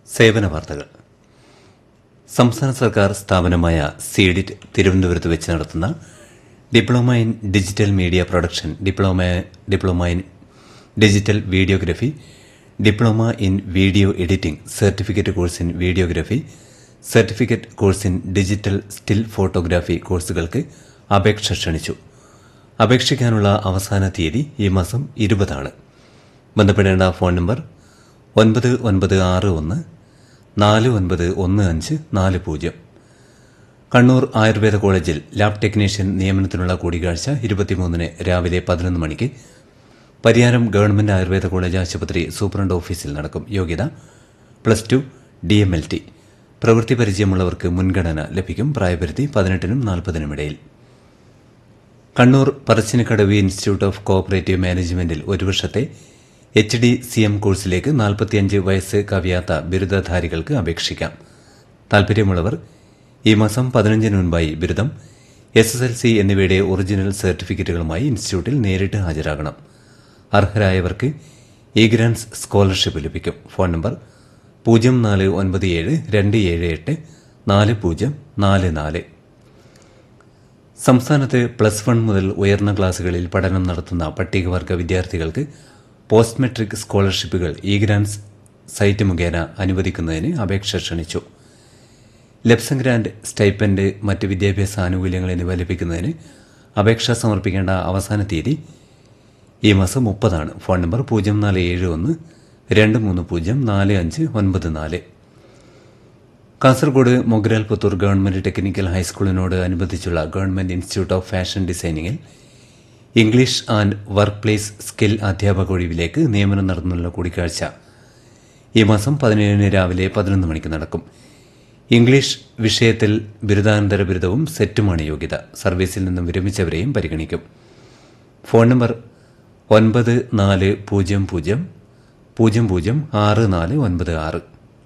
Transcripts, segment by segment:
സേവന വാർത്തകൾ സംസ്ഥാന സർക്കാർ സ്ഥാപനമായ സീഡിറ്റ് തിരുവനന്തപുരത്ത് വെച്ച് നടത്തുന്ന diploma in digital media production diploma diploma in digital videography diploma in video editing certificate course in videography certificate course in digital still photography കോഴ്സുകൾക്ക് അപേക്ഷ ക്ഷണിച്ചു അപേക്ഷിക്കാനുള്ള അവസാന തീയതി ഈ മാസം ഇരുപതാണ് ബന്ധപ്പെടേണ്ട ഫോൺ നമ്പർ ഒൻപത് ഒൻപത് ആറ് ഒന്ന് നാല് ഒൻപത് ഒന്ന് അഞ്ച് നാല് പൂജ്യം കണ്ണൂർ ആയുർവേദ കോളേജിൽ ലാബ് ടെക്നീഷ്യൻ നിയമനത്തിനുള്ള കൂടിക്കാഴ്ച ഇരുപത്തിമൂന്നിന് രാവിലെ പതിനൊന്ന് മണിക്ക് പരിയാരം ഗവൺമെന്റ് ആയുർവേദ കോളേജ് ആശുപത്രി സൂപ്രണ്ട് ഓഫീസിൽ നടക്കും യോഗ്യത plus two D M L T പ്രവൃത്തി പരിചയമുള്ളവർക്ക് മുൻഗണന ലഭിക്കും പ്രായപരിധി പതിനെട്ടിനും നാൽപ്പതിനും ഇടയിൽ Kannur Parassinikkadavu institute of cooperative മാനേജ്മെന്റിൽ ഒരു വർഷത്തെ എച്ച് ഡി സി എം കോഴ്സിലേക്ക് നാൽപ്പത്തിയഞ്ച് വയസ്സ് കവിയാത്ത ബിരുദധാരികൾക്ക് അപേക്ഷിക്കാം താൽപര്യമുള്ളവർ ഈ മാസം പതിനഞ്ചിന് മുൻപായി ബിരുദം എസ് എസ് എൽ സി എന്നിവയുടെ ഒറിജിനൽ സർട്ടിഫിക്കറ്റുകളുമായി ഇൻസ്റ്റിറ്റ്യൂട്ടിൽ നേരിട്ട് ഹാജരാകണം അർഹരായവർക്ക് ഇ ഗ്രാൻസ് സ്കോളർഷിപ്പ് ലഭിക്കും ഫോൺ നമ്പർ പൂജ്യം നാല് ഒൻപത് ഏഴ് രണ്ട് ഏഴ് എട്ട് നാല് പൂജ്യം നാല് നാല് സംസ്ഥാനത്ത് പ്ലസ് വൺ മുതൽ ഉയർന്ന ക്ലാസുകളിൽ പഠനം നടത്തുന്ന പട്ടികവർഗ വിദ്യാർത്ഥികൾക്ക് പോസ്റ്റ് മെട്രിക് സ്കോളർഷിപ്പുകൾ ഇ ഗ്രാൻസ് സൈറ്റ് മുഖേന അനുവദിക്കുന്നതിന് അപേക്ഷ ക്ഷണിച്ചു ലെപ്സം ഗ്രാന്റ് സ്റ്റൈപ്പൻഡ് മറ്റ് വിദ്യാഭ്യാസ ആനുകൂല്യങ്ങൾ എന്നിവ ലഭിക്കുന്നതിന് അപേക്ഷ സമർപ്പിക്കേണ്ട അവസാന തീയതി ഈ മാസം മുപ്പതാണ് ഫോൺ നമ്പർ പൂജ്യം നാല് ഏഴ് ഒന്ന് രണ്ട് മൂന്ന് പൂജ്യം നാല് അഞ്ച് ഒൻപത് നാല് കാസർഗോഡ് മൊഗ്രാൽ പുത്തൂർ ഗവൺമെന്റ് ടെക്നിക്കൽ ഹൈസ്കൂളിനോട് അനുബന്ധിച്ചുള്ള ഗവൺമെന്റ് ഇൻസ്റ്റിറ്റ്യൂട്ട് ഓഫ് ഫാഷൻ ഡിസൈനിങ്ങിൽ English and work place skill അധ്യാപക ഒഴിവിലേക്ക് നിയമനം നടന്നുള്ള കൂടിക്കാഴ്ച ഈ മാസം പതിനേഴിന് രാവിലെ പതിനൊന്ന് മണിക്ക് നടക്കും ഇംഗ്ലീഷ് വിഷയത്തിൽ ബിരുദാനന്തര ബിരുദവും സെറ്റുമാണ് യോഗ്യത സർവീസിൽ നിന്നും വിരമിച്ചവരെയും പരിഗണിക്കും ഫോൺ നമ്പർ ഒൻപത് നാല് പൂജ്യം പൂജ്യം പൂജ്യം പൂജ്യം ആറ് നാല് ഒൻപത് ആറ്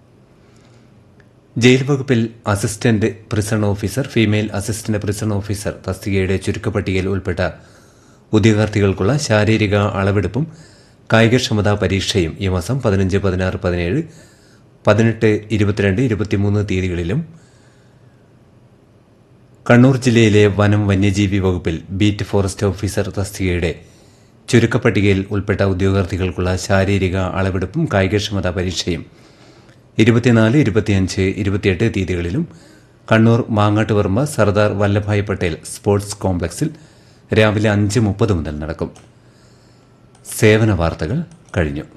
ജയിൽ വകുപ്പിൽ assistant prison officer female assistant prison officer തസ്തികയുടെ ചുരുക്കപ്പട്ടികയിൽ ഉൾപ്പെട്ട ഉദ്യോഗാർത്ഥികൾക്കുള്ള ശാരീരിക അളവെടുപ്പും കായികക്ഷമതാ പരീക്ഷയും ഈ മാസം പതിനഞ്ച് പതിനാറ് പതിനേഴ് പതിനെട്ട് ഇരുപത്തിരണ്ട് ഇരുപത്തിമൂന്ന് തീയതികളിലും കണ്ണൂർ ജില്ലയിലെ വനം വന്യജീവി വകുപ്പിൽ ബീറ്റ് ഫോറസ്റ്റ് ഓഫീസർ തസ്തികയുടെ ചുരുക്കപ്പട്ടികയിൽ ഉൾപ്പെട്ട ഉദ്യോഗാർത്ഥികൾക്കുള്ള ശാരീരിക അളവെടുപ്പും കായികക്ഷമതാ പരീക്ഷയും ഇരുപത്തിനാല് ഇരുപത്തിയഞ്ച് ഇരുപത്തിയെട്ട് തീയതികളിലും കണ്ണൂർ മാങ്ങാട്ടുവർമ്മ സർദാർ വല്ലഭായ് പട്ടേൽ സ്പോർട്സ് കോംപ്ലക്സിൽ രാവിലെ അഞ്ച് മുപ്പത് മുതൽ നടക്കും സേവന വാർത്തകൾ കഴിഞ്ഞു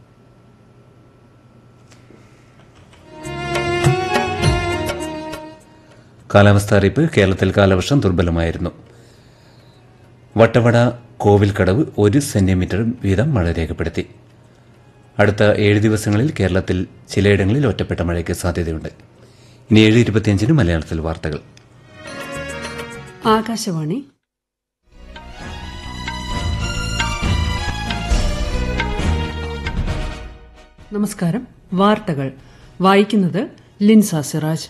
കാലാവസ്ഥ അറിയിപ്പ് കേരളത്തിൽ കാലവർഷം ദുർബലമായിരുന്നു വട്ടവട കോവിൽക്കടവ് ഒരു സെന്റിമീറ്റർ വീതം മഴ രേഖപ്പെടുത്തി അടുത്ത ഏഴ് ദിവസങ്ങളിൽ കേരളത്തിൽ ചിലയിടങ്ങളിൽ ഒറ്റപ്പെട്ട മഴയ്ക്ക് സാധ്യതയുണ്ട് ഇനി ഏഴ് ഇരുപത്തിയഞ്ചിന് മലയാളത്തിൽ വാർത്തകൾ ആകാശവാണി നമസ്കാരം വാർത്തകൾ വായിക്കുന്നത് ലിൻസ സിറാജ്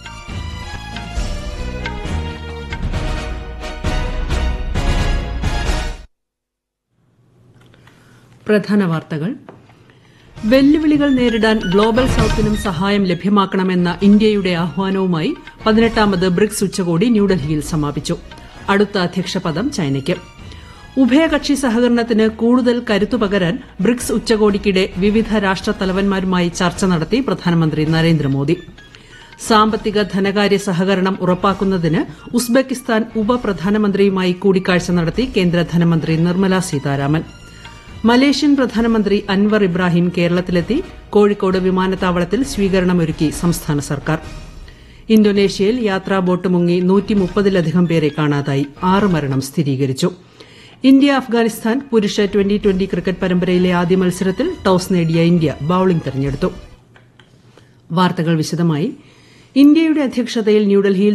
പ്രധാന വാർത്തകൾ വെല്ലുവിളികൾ നേരിടാൻ ഗ്ലോബൽ സൌത്തിനും സഹായം ലഭ്യമാക്കണമെന്ന ഇന്ത്യയുടെ ആഹ്വാനവുമായി പതിനെട്ടാമത് ബ്രിക്സ് ഉച്ചകോടി ന്യൂഡൽഹിയിൽ സമാപിച്ചു അടുത്ത അധ്യക്ഷപദം ചൈനയ്ക്ക് ഉഭയകക്ഷി സഹകരണത്തിന് കൂടുതൽ കരുത്തു പകരാൻ ബ്രിക്സ് ഉച്ചകോടിക്കിടെ വിവിധ രാഷ്ട്രത്തലവന്മാരുമായി ചർച്ച നടത്തി പ്രധാനമന്ത്രി നരേന്ദ്രമോദി സാമ്പത്തിക ധനകാര്യ സഹകരണം ഉറപ്പാക്കുന്നതിന് ഉസ്ബെക്കിസ്ഥാൻ ഉപപ്രധാനമന്ത്രിയുമായി കൂടിക്കാഴ്ച നടത്തി കേന്ദ്ര ധനമന്ത്രി നിർമ്മല സീതാരാമൻ മലേഷ്യൻ പ്രധാനമന്ത്രി അൻവർ ഇബ്രാഹിം കേരളത്തിലെത്തി കോഴിക്കോട് വിമാനത്താവളത്തിൽ സ്വീകരണമൊരുക്കി സംസ്ഥാന സർക്കാർ ഇന്തോനേഷ്യയിൽ യാത്രാ ബോട്ട് മുങ്ങി നൂറ്റിമുപ്പതിലധികം പേരെ കാണാതായി ആറ് മരണം സ്ഥിരീകരിച്ചു ഇന്ത്യ അഫ്ഗാനിസ്ഥാൻ പുരുഷ ട്വന്റി ട്വന്റി ക്രിക്കറ്റ് പരമ്പരയിലെ ആദ്യ മത്സരത്തിൽ ടോസ് നേടിയ ഇന്ത്യ ബൌളിംഗ് തെരഞ്ഞെടുത്തു വാർത്തകൾ വിശദമായി ഇന്ത്യയുടെ അധ്യക്ഷതയിൽ ന്യൂഡൽഹിയിൽ